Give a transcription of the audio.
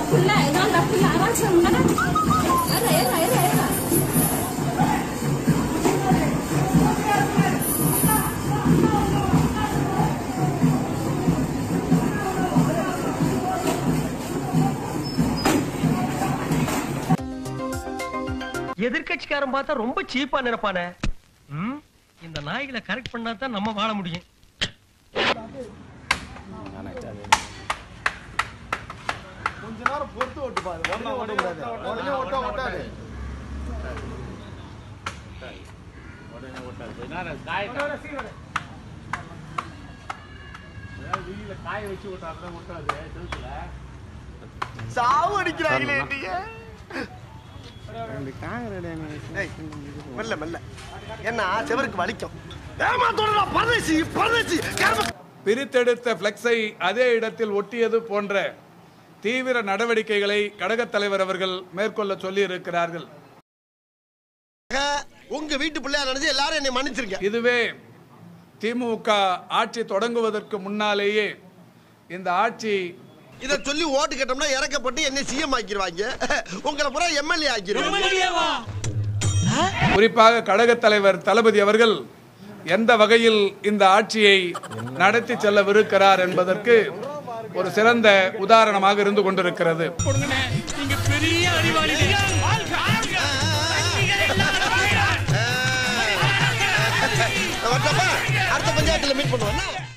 தப்பில்ல இதெல்லாம் தப்பில்ல அராஜகம் தானே ஏறா ஏறா ஏறா ஏறா எதிர்க்கட்சிக்காரன் பார்த்தா ரொம்ப சீப்பா நினைப்பானே ம், இந்த நாய்களை கரெக்ட் பண்ணா தான் நம்ம வாழ முடியும் கொஞ்ச நேரம் பொறுத்து ஓட்டு பாரு உடனே ஓட்டக்கூடாது உடனே ஓட்ட ஓட்டாது சாவு அடிக்கிறாங்களே நீங்க ஏய், மெல்ல மெல்ல என்ன செவருக்கு வலிக்கும் ஏமாத்தோட பரதேசி பரதேசி கேம பிரித்தெடுத்த பிளெக்ஸை அதே இடத்தில் ஒட்டியது போன்ற தீவிர நடவடிக்கைகளை கடகத் தலைவர் அவர்கள் மேற்கொள்ள சொல்லி இருக்கிறார்கள் உங்க வீட்டு பிள்ளையா நினைச்சு எல்லாரும் என்னை மன்னிச்சிருங்க இதுவே திமுக ஆட்சி தொடங்குவதற்கு முன்னாலேயே இந்த ஆட்சி இத சொல்லி ஓட்டு கேட்டோம்னா இறக்கப்பட்டு என்னை சிஎம் ஆக்கிடுவாங்க உங்களை பூரா எம்எல்ஏ ஆக்கிடுவாங்க குறிப்பாக கடகத் தலைவர் தளபதி அவர்கள் எந்த வகையில் இந்த ஆட்சியை நடத்தி செல்லவிருக்கிறார் என்பதற்கு ஒரு சிறந்த உதாரணமாக இருந்து கொண்டிருக்கிறது வரட்டப்பா? அடுத்த பஞ்சாயத்துல மீட் பண்ணுவோம்